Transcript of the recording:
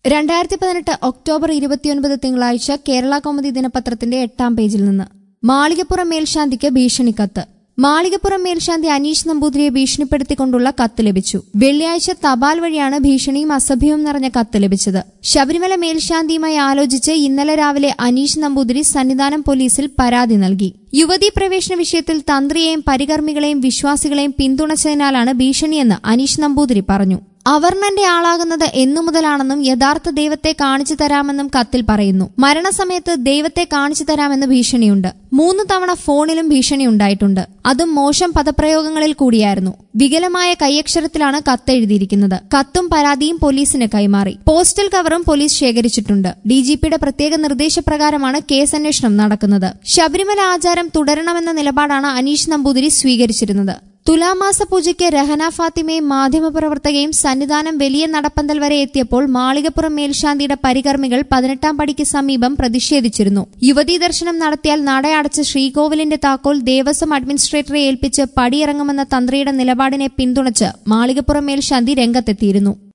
രണ്ടായിരത്തി പതിനെട്ട് ഒക്ടോബർ ഇരുപത്തിയൊൻപത് തിങ്കളാഴ്ച കേരള കൗമുദി ദിനപത്രത്തിന്റെ എട്ടാം പേജിൽ നിന്ന് മാളികപ്പുറം മേൽശാന്തിക്ക് ഭീഷണിക്കത്ത് മാളികപ്പുറം മേൽശാന്തി അനീഷ് നമ്പൂതിരിയെ ഭീഷണിപ്പെടുത്തിക്കൊണ്ടുള്ള കത്ത് ലഭിച്ചു വെള്ളിയാഴ്ച തപാൽ വഴിയാണ് ഭീഷണിയും അസഭ്യവും നിറഞ്ഞ കത്ത് ലഭിച്ചത് ശബരിമല മേൽശാന്തിയുമായി ആലോചിച്ച് ഇന്നലെ രാവിലെ അനീഷ് നമ്പൂതിരി സന്നിധാനം പോലീസിൽ പരാതി നൽകി യുവതീ പ്രവേശന വിഷയത്തിൽ തന്ത്രിയെയും പരികർമ്മികളെയും വിശ്വാസികളെയും പിന്തുണച്ചതിനാലാണ് ഭീഷണിയെന്ന് അനീഷ് നമ്പൂതിരി പറഞ്ഞു അവർണന്റെ ആളാകുന്നത് എന്നു മുതലാണെന്നും യഥാർത്ഥ ദൈവത്തെ കാണിച്ചു തരാമെന്നും കത്തിൽ പറയുന്നു മരണസമയത്ത് ദൈവത്തെ കാണിച്ചു തരാമെന്ന് ഭീഷണിയുണ്ട് മൂന്ന് തവണ ഫോണിലും ഭീഷണി ഉണ്ടായിട്ടുണ്ട് അതും മോശം പദപ്രയോഗങ്ങളിൽ കൂടിയായിരുന്നു വികലമായ കൈയക്ഷരത്തിലാണ് കത്ത് എഴുതിയിരിക്കുന്നത് കത്തും പരാതിയും പോലീസിന് കൈമാറി പോസ്റ്റൽ കവറും പോലീസ് ശേഖരിച്ചിട്ടുണ്ട് ഡിജിപിയുടെ പ്രത്യേക നിർദ്ദേശപ്രകാരമാണ് കേസ് അന്വേഷണം നടക്കുന്നത് ശബരിമല ആചാരം തുടരണമെന്ന നിലപാടാണ് അനീഷ് നമ്പൂതിരി സ്വീകരിച്ചിരുന്നത് തുലാമാസ പൂജയ്ക്ക് രഹന ഫാത്തിമയും മാധ്യമപ്രവർത്തകയും സന്നിധാനം വലിയ നടപ്പന്തൽ വരെ എത്തിയപ്പോൾ മാളികപ്പുറം മേൽശാന്തിയുടെ പരികർമ്മികൾ പതിനെട്ടാം പടിക്ക് സമീപം പ്രതിഷേധിച്ചിരുന്നു യുവതീ ദർശനം നടത്തിയാൽ നടയടച്ച് ശ്രീകോവിലിന്റെ താക്കോൽ ദേവസ്വം അഡ്മിനിസ്ട്രേറ്ററെ ഏൽപ്പിച്ച് പടിയിറങ്ങുമെന്ന തന്ത്രിയുടെ നിലപാടിനെ പിന്തുണച്ച് മാളികപ്പുറം മേൽശാന്തി രംഗത്തെത്തിയിരുന്നു